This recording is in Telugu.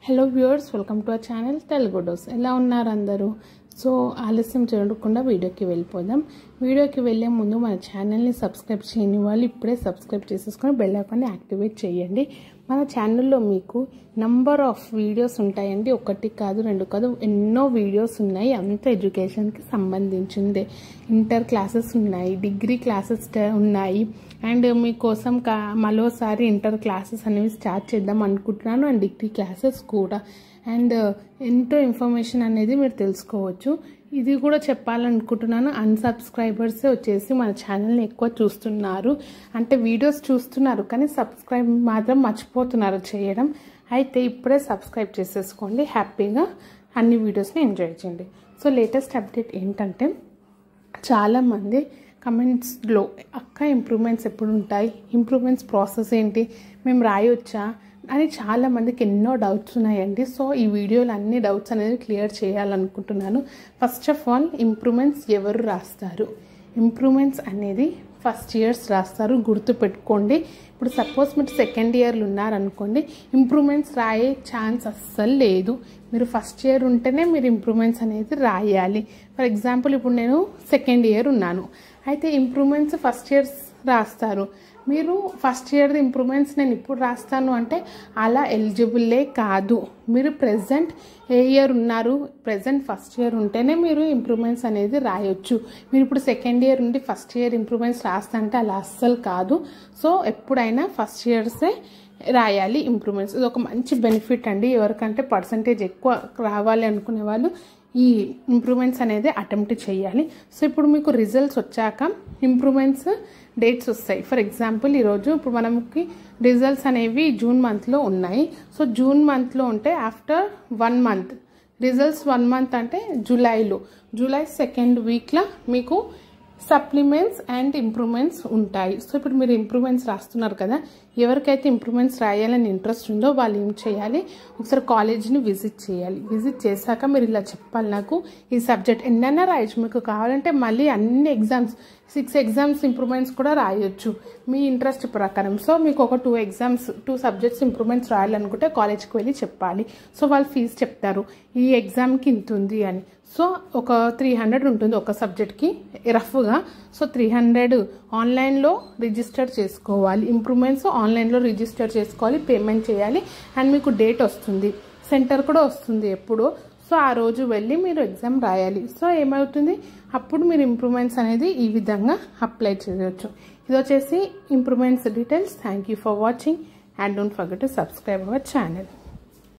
hello viewers welcome to our channel Telugu dose ఎలా ఉన్నారు అందరూ సో ఆలస్యం చేయకుండా వీడియోకి వెళ్ళిపోదాం వీడియోకి వెళ్ళే ముందు మన ఛానల్ని సబ్స్క్రైబ్ చేయని వాళ్ళు ఇప్పుడే సబ్స్క్రైబ్ చేసేసుకొని బెల్ ఐకాన్ని యాక్టివేట్ చేయండి మన ఛానల్లో మీకు నంబర్ ఆఫ్ వీడియోస్ ఉంటాయండి ఒకటి కాదు రెండు కాదు ఎన్నో వీడియోస్ ఉన్నాయి అంత ఎడ్యుకేషన్కి సంబంధించిందే ఇంటర్ క్లాసెస్ ఉన్నాయి డిగ్రీ క్లాసెస్ ఉన్నాయి అండ్ మీకోసం కా మరోసారి ఇంటర్ క్లాసెస్ అనేవి స్టార్ట్ చేద్దాం అనుకుంటున్నాను అండ్ డిగ్రీ క్లాసెస్ కూడా అండ్ ఎంతో ఇన్ఫర్మేషన్ అనేది మీరు తెలుసుకోవచ్చు ఇది కూడా చెప్పాలనుకుంటున్నాను అన్సబ్స్క్రైబర్సే వచ్చేసి మన ఛానల్ని ఎక్కువ చూస్తున్నారు అంటే వీడియోస్ చూస్తున్నారు కానీ సబ్స్క్రైబ్ మాత్రం మర్చిపోతున్నారు చేయడం అయితే ఇప్పుడే సబ్స్క్రైబ్ చేసేసుకోండి హ్యాపీగా అన్ని వీడియోస్ని ఎంజాయ్ చేయండి సో లేటెస్ట్ అప్డేట్ ఏంటంటే చాలామంది కమెంట్స్లో అక్క ఇంప్రూవ్మెంట్స్ ఎప్పుడు ఉంటాయి ఇంప్రూవ్మెంట్స్ ప్రాసెస్ ఏంటి మేము రాయొచ్చా అని చాలామందికి ఎన్నో డౌట్స్ ఉన్నాయండి సో ఈ వీడియోలో అన్ని డౌట్స్ అనేది క్లియర్ చేయాలనుకుంటున్నాను ఫస్ట్ ఆఫ్ ఆల్ ఇంప్రూవ్మెంట్స్ ఎవరు రాస్తారు ఇంప్రూవ్మెంట్స్ అనేది ఫస్ట్ ఇయర్స్ రాస్తారు గుర్తు పెట్టుకోండి ఇప్పుడు సపోజ్ మీరు సెకండ్ ఇయర్లు ఉన్నారనుకోండి ఇంప్రూవ్మెంట్స్ రాయే ఛాన్స్ అస్సలు లేదు మీరు ఫస్ట్ ఇయర్ ఉంటేనే మీరు ఇంప్రూవ్మెంట్స్ అనేది రాయాలి ఫర్ ఎగ్జాంపుల్ ఇప్పుడు నేను సెకండ్ ఇయర్ ఉన్నాను అయితే ఇంప్రూవ్మెంట్స్ ఫస్ట్ ఇయర్స్ రాస్తారు మీరు ఫస్ట్ ఇయర్ ఇంప్రూవ్మెంట్స్ నేను ఇప్పుడు రాస్తాను అంటే అలా ఎలిజిబుల్లే కాదు మీరు ప్రజెంట్ ఏ ఇయర్ ఉన్నారు ప్రజెంట్ ఫస్ట్ ఇయర్ ఉంటేనే మీరు ఇంప్రూవ్మెంట్స్ అనేది రాయొచ్చు మీరు ఇప్పుడు సెకండ్ ఇయర్ ఉండి ఫస్ట్ ఇయర్ ఇంప్రూవ్మెంట్స్ రాస్తా అంటే అలా అస్సలు కాదు సో ఎప్పుడైనా ఫస్ట్ ఇయర్సే రాయాలి ఇంప్రూవ్మెంట్స్ ఇది ఒక మంచి బెనిఫిట్ అండి ఎవరికంటే పర్సంటేజ్ ఎక్కువ రావాలి అనుకునే వాళ్ళు ఈ ఇంప్రూవ్మెంట్స్ అనేది అటెంప్ట్ చేయాలి సో ఇప్పుడు మీకు రిజల్ట్స్ వచ్చాక ఇంప్రూవ్మెంట్స్ డేట్స్ వస్తాయి ఫర్ ఎగ్జాంపుల్ ఈరోజు ఇప్పుడు మనకి రిజల్ట్స్ అనేవి జూన్ మంత్లో ఉన్నాయి సో జూన్ మంత్లో ఉంటే after one month results one month అంటే జూలైలో జూలై సెకండ్ వీక్లో మీకు సప్లిమెంట్స్ అండ్ ఇంప్రూవ్మెంట్స్ ఉంటాయి సో ఇప్పుడు మీరు ఇంప్రూవ్మెంట్స్ రాస్తున్నారు కదా ఎవరికైతే ఇంప్రూవ్మెంట్స్ రాయాలని ఇంట్రెస్ట్ ఉందో వాళ్ళు ఏం చేయాలి ఒకసారి కాలేజ్ని విజిట్ చేయాలి విజిట్ చేశాక మీరు ఇలా చెప్పాలి నాకు ఈ సబ్జెక్ట్ ఎన్నైనా రాయొచ్చు మీకు కావాలంటే మళ్ళీ అన్ని ఎగ్జామ్స్ సిక్స్ ఎగ్జామ్స్ ఇంప్రూవ్మెంట్స్ కూడా రాయొచ్చు మీ ఇంట్రెస్ట్ ప్రకారం సో మీకు ఒక two exams two subjects improvements రాయాలనుకుంటే కాలేజ్కి వెళ్ళి చెప్పాలి సో వాళ్ళు ఫీజు చెప్తారు ఈ ఎగ్జామ్కి ఇంత ఉంది అని సో ఒక త్రీ హండ్రెడ్ ఉంటుంది ఒక సబ్జెక్ట్కి రఫ్గా సో త్రీ హండ్రెడ్ ఆన్లైన్లో రిజిస్టర్ చేసుకోవాలి ఇంప్రూవ్మెంట్స్ ఆన్లైన్లో రిజిస్టర్ చేసుకోవాలి పేమెంట్ చేయాలి అండ్ మీకు డేట్ వస్తుంది సెంటర్ కూడా వస్తుంది ఎప్పుడు సో ఆ రోజు వెళ్ళి మీరు ఎగ్జామ్ రాయాలి సో ఏమవుతుంది అప్పుడు మీరు ఇంప్రూవ్మెంట్స్ అనేది ఈ విధంగా అప్లై చేయవచ్చు ఇది వచ్చేసి improvements details thank you for watching and don't forget to subscribe our channel